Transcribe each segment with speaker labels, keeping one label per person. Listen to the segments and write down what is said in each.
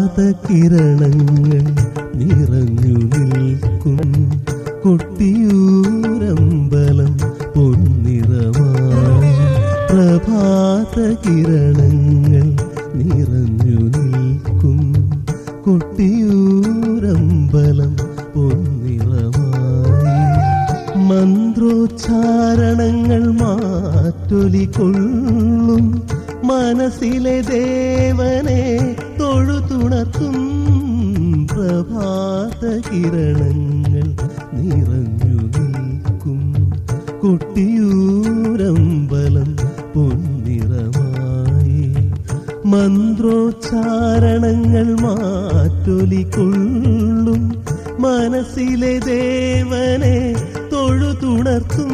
Speaker 1: പ്രഭാതകിരണങ്ങൾ നിറഞ്ഞു നിൽക്കും കൊട്ടിയൂരമ്പലം പൊന്നിറമായി പ്രഭാതകിരണങ്ങൾ നിറഞ്ഞു നിൽക്കും കൊട്ടിയൂരമ്പലം പൊന്നിറമായി മന്ത്രോച്ചാരണങ്ങൾ മാറ്റൊലികൊള്ളും മനസ്സിലെ ദേവനെ തൊഴുതുണർത്തും പ്രഭാതകിരണങ്ങൾ നിറഞ്ഞു നിൽക്കും കൊട്ടിയൂരമ്പലം പൊന്നിറമായി മന്ത്രോച്ചാരണങ്ങൾ മാറ്റൊലികൊള്ളും മനസ്സിലെ ദേവനെ തൊഴുതുണർത്തും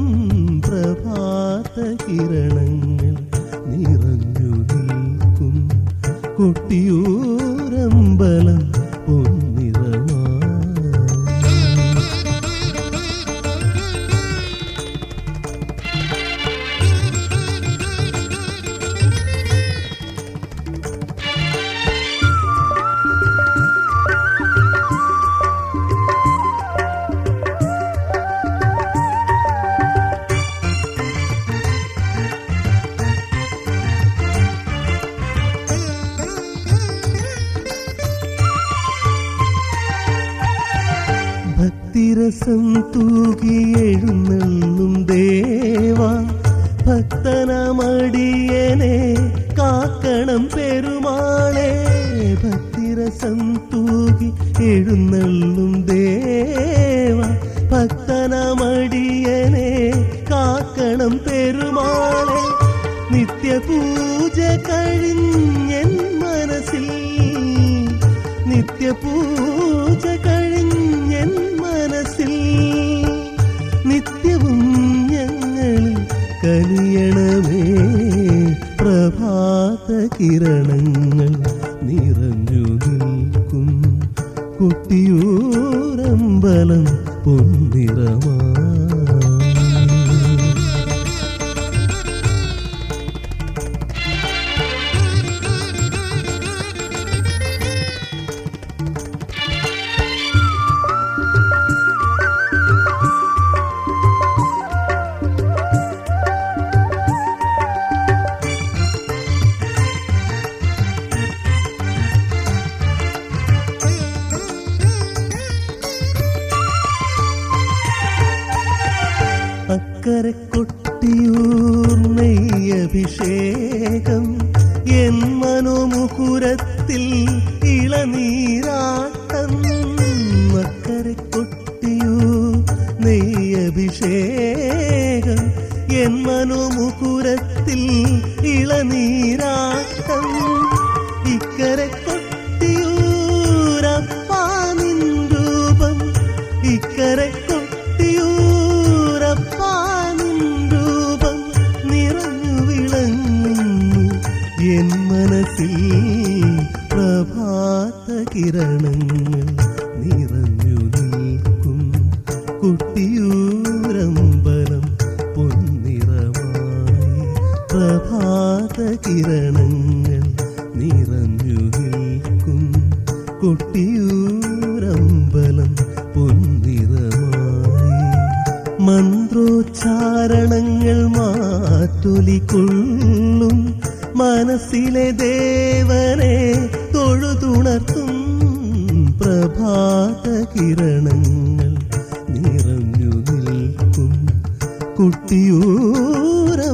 Speaker 1: പ്രഭാതകിരണങ്ങൾ നിറഞ്ഞു നിൽക്കും കൊട്ടിയൂരമ്പലം പൊന്നിറമായി ഭക്തിരസം തൂകി എഴുന്നള്ളും ദേവ ഭക്തനമടിയനെ കാക്കണം പെരുമാളെ ഭക്തിരസം തൂകി എഴുന്നള്ളും ദേവ ഭക്തനമടിയനെ കാക്കണം പെരുമാളെ നിത്യപൂജ കഴിഞ്ഞെൻ മനസ്സിൽ നിത്യപൂജ കഴിഞ്ഞെൻ മനസ്സിൽ നിത്യവും ഞങ്ങളിൽ കനിയണമേ പ്രഭാത കിരണങ്ങൾ നിറഞ്ഞു നിൽക്കും കുട്ടിയൂരമ്പലം പൊന്നിറമാ അക്കരെ കൊട്ടിയൂർ നെയ്യഭിഷേകം എൻ മനോമുകുരത്തിൽ ഇളനീരാട്ടം അക്കരെ കൊട്ടിയൂർ നെയ്യഭിഷേകം എൻ മനോമുകുരത്തിൽ ഇളനീരാട്ടം ഇക്കരെ കൊട്ടിയൂരപ്പാ നിൻ രൂപം ഇക്കരെ കൊട്ടിയൂരപ്പാ നിൻ രൂപം നിറഞ്ഞു വിളങ്ങുന്നു എൻ മനസ്സിൽ പ്രഭാത കിരണങ്ങൾ നിറഞ്ഞു നിൽക്കും കുട്ടിയൂരമ്പലം പൊന്നിറമായി പ്രഭാത കിരണങ്ങൾ നിറഞ്ഞു നിൽക്കും കൊട്ടിയൂരമ്പലം പൊന്നിറമായി മന്ത്രോച്ചാരണങ്ങൾ മാറ്റൊലിക്കൊള്ളും മനസ്സിലെ ദേവനെ തൊഴുതുണർത്തും പ്രഭാത കിരണങ്ങൾ നിറഞ്ഞു നിൽക്കും കുട്ടിയൂര